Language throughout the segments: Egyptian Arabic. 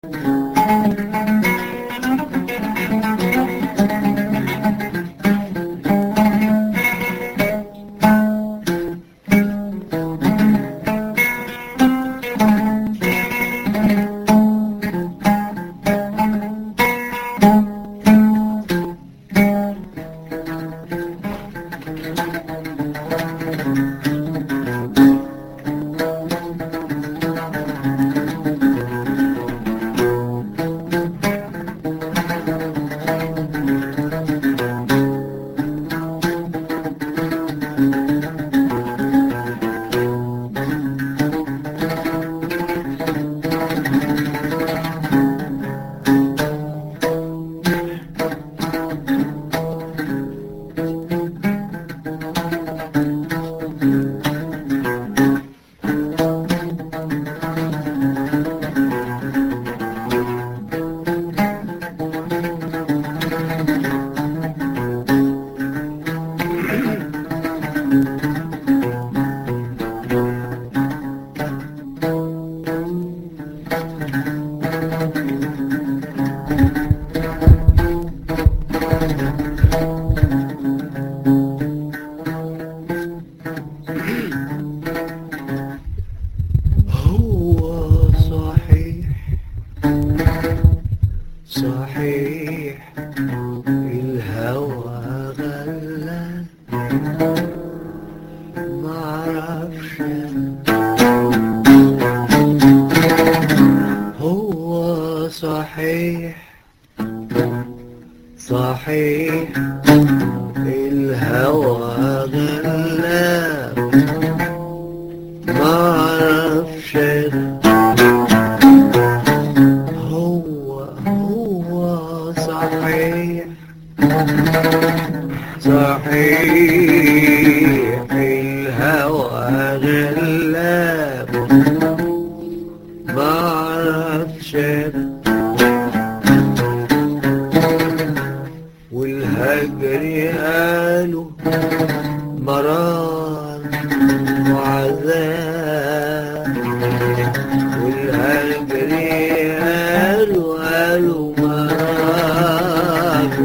صحيح الهوى غلى معرفش هو صحيح صحيح الهوى غلى معرفش هو هو صحيح صحيح الهوى غلاب معرفش والهجر قالوا مرار وعذاب والهجر قالوا قالوا مرار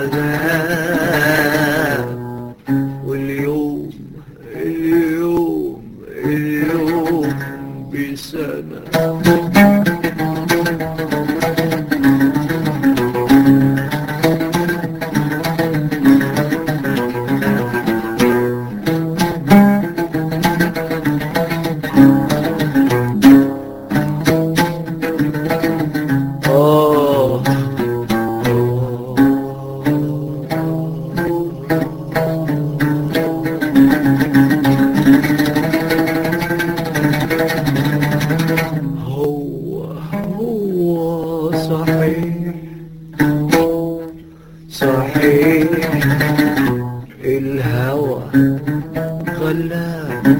وعذاب واليوم اليوم اليوم بسنة آه هو هو صحيح صحيح الهوى غلاب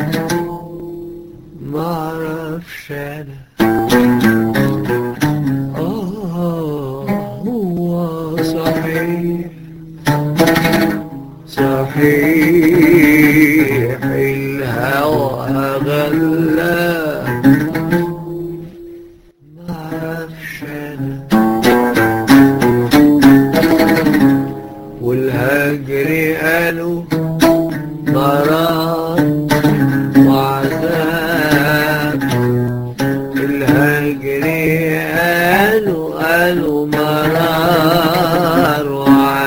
معرفش انا آه هو صحيح صحيح الهوى غلى معرفش أنا والهجر قالوا مرار وعذاب الهجر قالوا قالوا مرار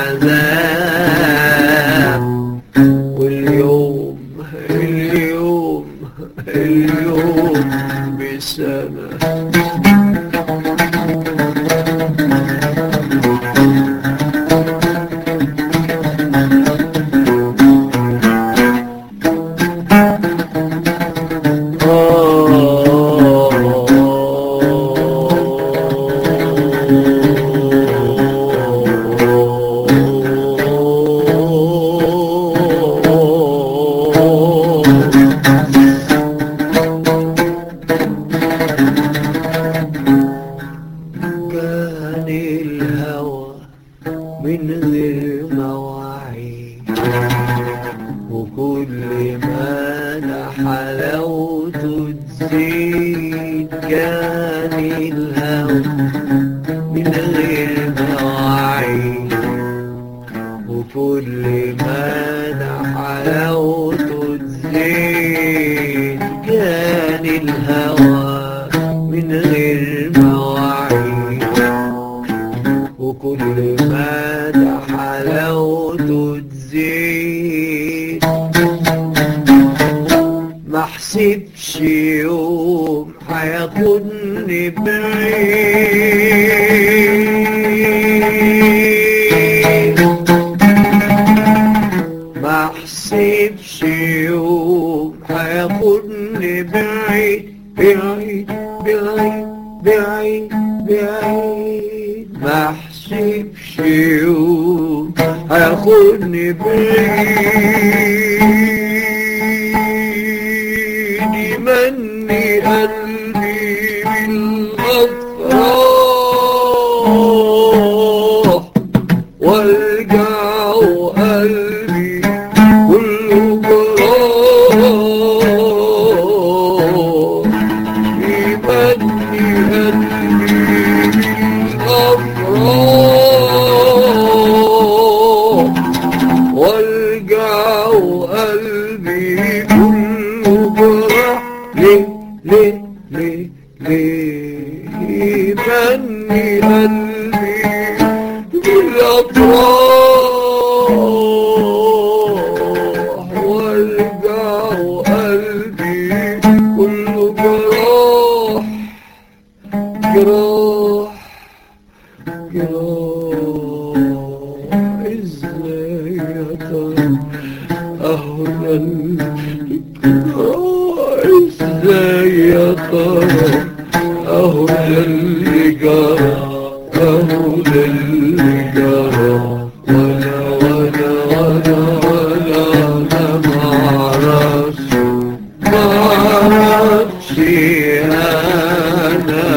وعذاب واليوم اليوم اليوم بسنة غير مواعيد وكل مدى حلاوته تزيد كان الهوى من غير مواعيد وكل مدى حلاوته تزيد ما حسبش يوم هياخدني بعيد ما حسبش يوم هياخدني بعيد بعيد بعيد بعيد بعيد ما حسبش يوم هياخدني بعيد يمني قلبي بالأفراح والجع قلبي كله جراح يمني قلبي بالأفراح والجع قلبي كله جراح ليه ليه ليه ليه يمني قلبي بالأطراح والجع قلبي كله جراح جراح جراح ازاي يا ترى اهو ده الجراح ازاي يا ترى اهو ده اللي جرى اهو ده اللي جرى ولا ولا ولا ولا انا معرفش معرفش انا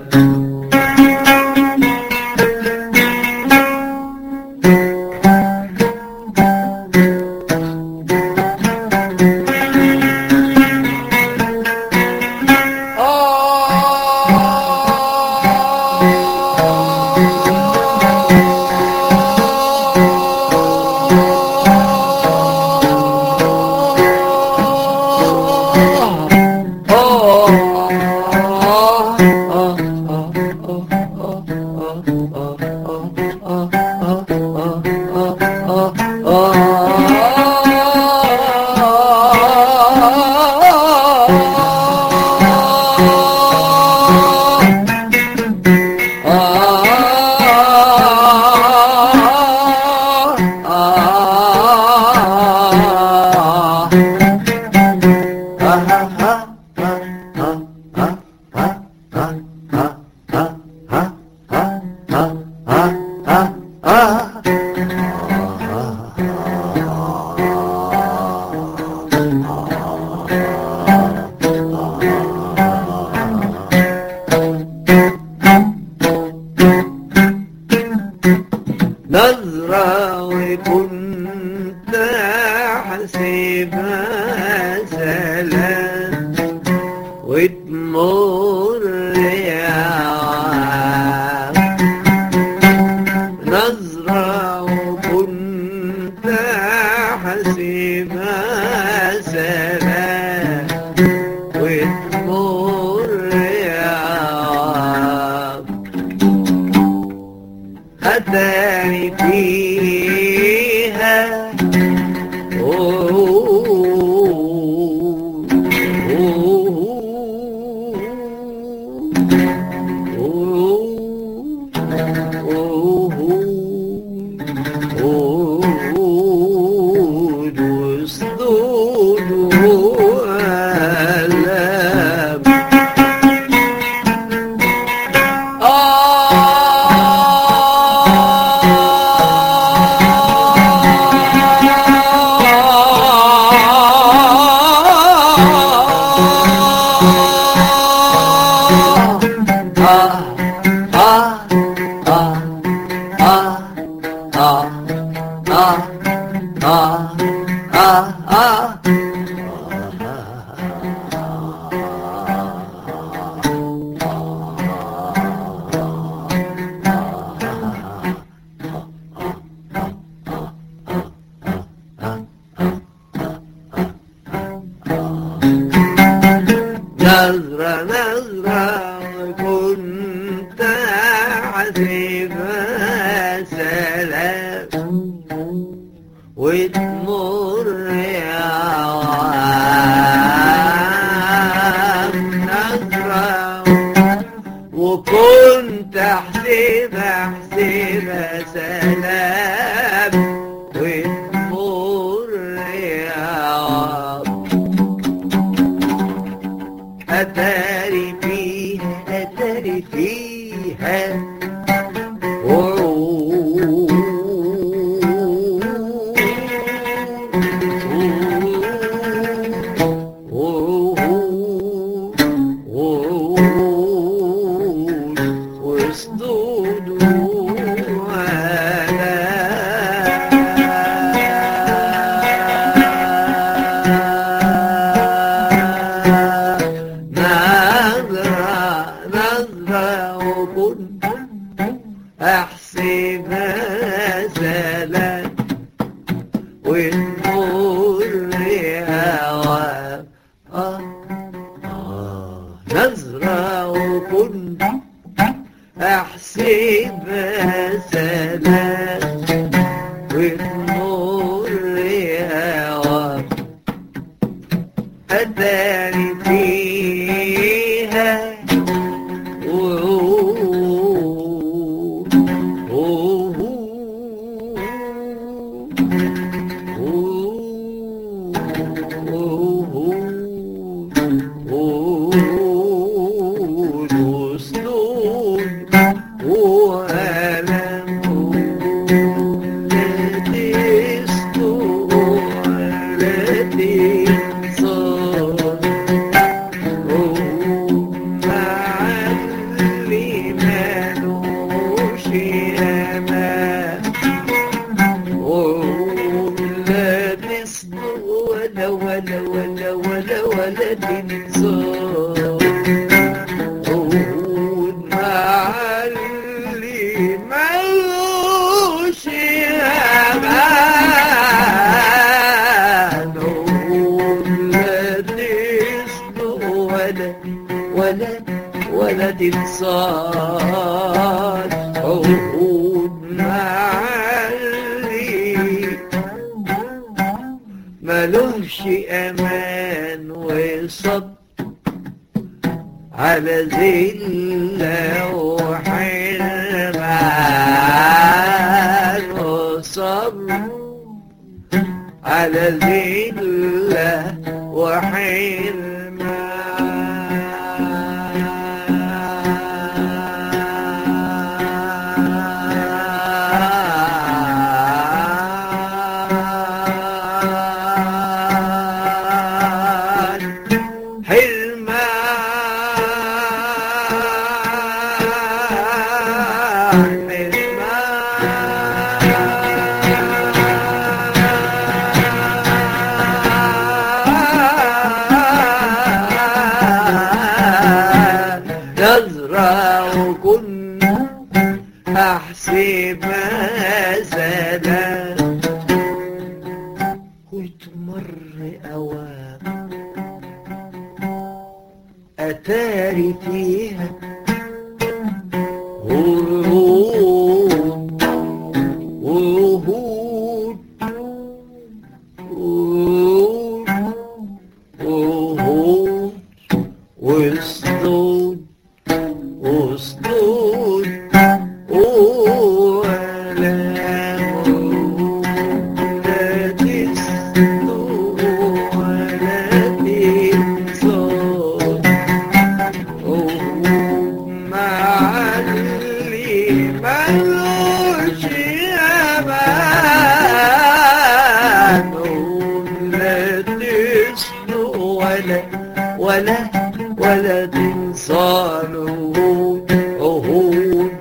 نظرة وكنت أحسبها سلام وتمر يا نظرة وكنت أحسبها سلام وتمر يا أتاني فيها آه حاسبها سلام وتمر يا عام نظرة وكنت احسبها احسبها سلام وتمر يا عام أتاري فيها أتاري فيها نظرة نظرة وكنت احسبها سلام والنور هوا آه آه نظرة وكنت احسبها سلام والنور هوا أداري فيها صار ولا ولا ولا ولا ولا تنسى معلي ملوش امان ولا تسلو ولا ولا ولا تنصاد عهود معلي ملوش امان وصبر على ذلة وحرمان وصبر على ذلة وحرمان حرمان حرمان نزرع وكنا أحسبها سلام وتمر أوام أتاري فيها ورود وهود وهود وهود واسدود واسدود ولا لا تسدود ولا تنسود معلي ملوش امان لا تسلو ولا ولا ولا تنصالوا عهود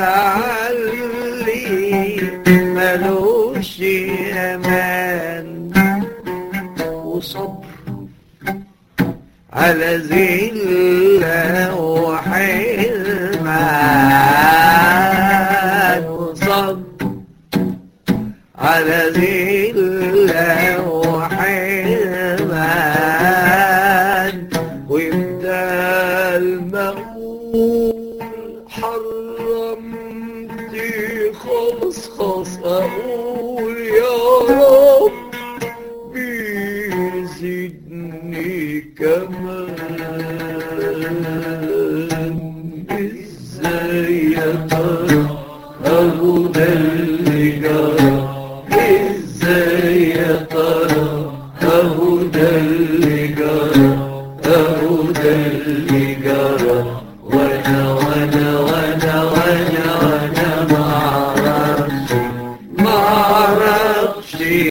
معلي ملوش امان وصبر على ذلة وحرمان وصبر على ذلة وحرمان ويبدأ المقول حرم أمان ازاي يا ترى اهو ده اللي جرى ازاي يا ترى اهو ده اللي